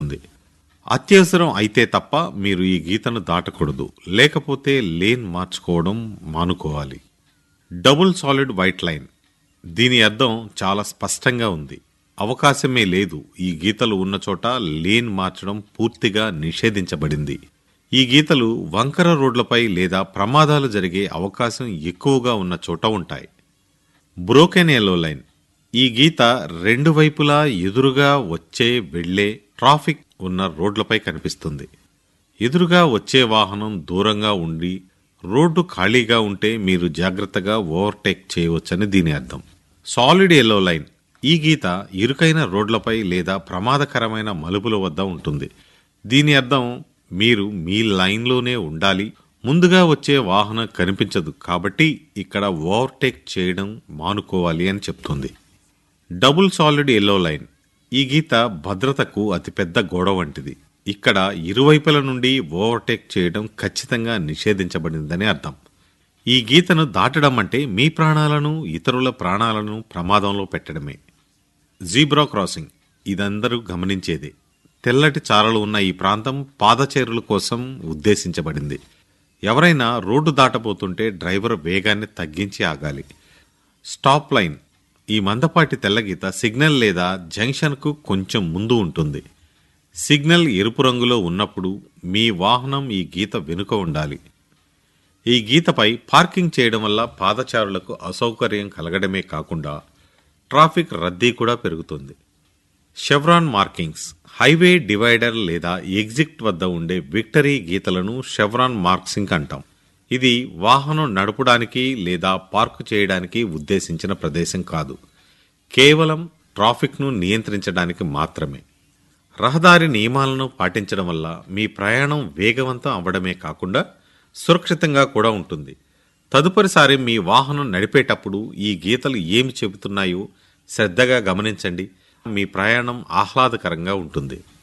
ఉంటుంది అత్యవసరం అయితే తప్ప మీరు ఈ గీతను దాటకూడదు లేకపోతే లేన్ మార్చుకోవడం మానుకోవాలి డబుల్ సాలిడ్ వైట్ లైన్ దీని అర్థం చాలా స్పష్టంగా ఉంది అవకాశమే లేదు ఈ గీతలు ఉన్న చోట లేన్ మార్చడం పూర్తిగా నిషేధించబడింది ఈ గీతలు వంకర రోడ్లపై లేదా ప్రమాదాలు జరిగే అవకాశం ఎక్కువగా ఉన్న చోట ఉంటాయి బ్రోకెన్ ఎల్లో లైన్ ఈ గీత రెండు వైపులా ఎదురుగా వచ్చే వెళ్లే ట్రాఫిక్ ఉన్న రోడ్లపై కనిపిస్తుంది ఎదురుగా వచ్చే వాహనం దూరంగా ఉండి రోడ్డు ఖాళీగా ఉంటే మీరు జాగ్రత్తగా ఓవర్టేక్ చేయవచ్చని దీని అర్థం సాలిడ్ ఎల్లో లైన్ ఈ గీత ఇరుకైన రోడ్లపై లేదా ప్రమాదకరమైన మలుపుల వద్ద ఉంటుంది దీని అర్థం మీరు మీ లైన్లోనే ఉండాలి ముందుగా వచ్చే వాహనం కనిపించదు కాబట్టి ఇక్కడ ఓవర్టేక్ చేయడం మానుకోవాలి అని చెప్తుంది డబుల్ సాలిడ్ ఎల్లో లైన్ ఈ గీత భద్రతకు అతిపెద్ద గోడ వంటిది ఇక్కడ ఇరువైపుల నుండి ఓవర్టేక్ చేయడం ఖచ్చితంగా నిషేధించబడిందని అర్థం ఈ గీతను దాటడం అంటే మీ ప్రాణాలను ఇతరుల ప్రాణాలను ప్రమాదంలో పెట్టడమే జీబ్రా క్రాసింగ్ ఇదందరూ గమనించేదే తెల్లటి చారలు ఉన్న ఈ ప్రాంతం పాదచేరుల కోసం ఉద్దేశించబడింది ఎవరైనా రోడ్డు దాటబోతుంటే డ్రైవర్ వేగాన్ని తగ్గించి ఆగాలి స్టాప్ లైన్ ఈ మందపాటి తెల్లగీత సిగ్నల్ లేదా జంక్షన్కు కొంచెం ముందు ఉంటుంది సిగ్నల్ ఎరుపు రంగులో ఉన్నప్పుడు మీ వాహనం ఈ గీత వెనుక ఉండాలి ఈ గీతపై పార్కింగ్ చేయడం వల్ల పాదచారులకు అసౌకర్యం కలగడమే కాకుండా ట్రాఫిక్ రద్దీ కూడా పెరుగుతుంది షెవ్రాన్ మార్కింగ్స్ హైవే డివైడర్ లేదా ఎగ్జిట్ వద్ద ఉండే విక్టరీ గీతలను షెవ్రాన్ మార్క్సింగ్ అంటాం ఇది వాహనం నడపడానికి లేదా పార్కు చేయడానికి ఉద్దేశించిన ప్రదేశం కాదు కేవలం ట్రాఫిక్ను నియంత్రించడానికి మాత్రమే రహదారి నియమాలను పాటించడం వల్ల మీ ప్రయాణం వేగవంతం అవ్వడమే కాకుండా సురక్షితంగా కూడా ఉంటుంది తదుపరిసారి మీ వాహనం నడిపేటప్పుడు ఈ గీతలు ఏమి చెబుతున్నాయో శ్రద్ధగా గమనించండి మీ ప్రయాణం ఆహ్లాదకరంగా ఉంటుంది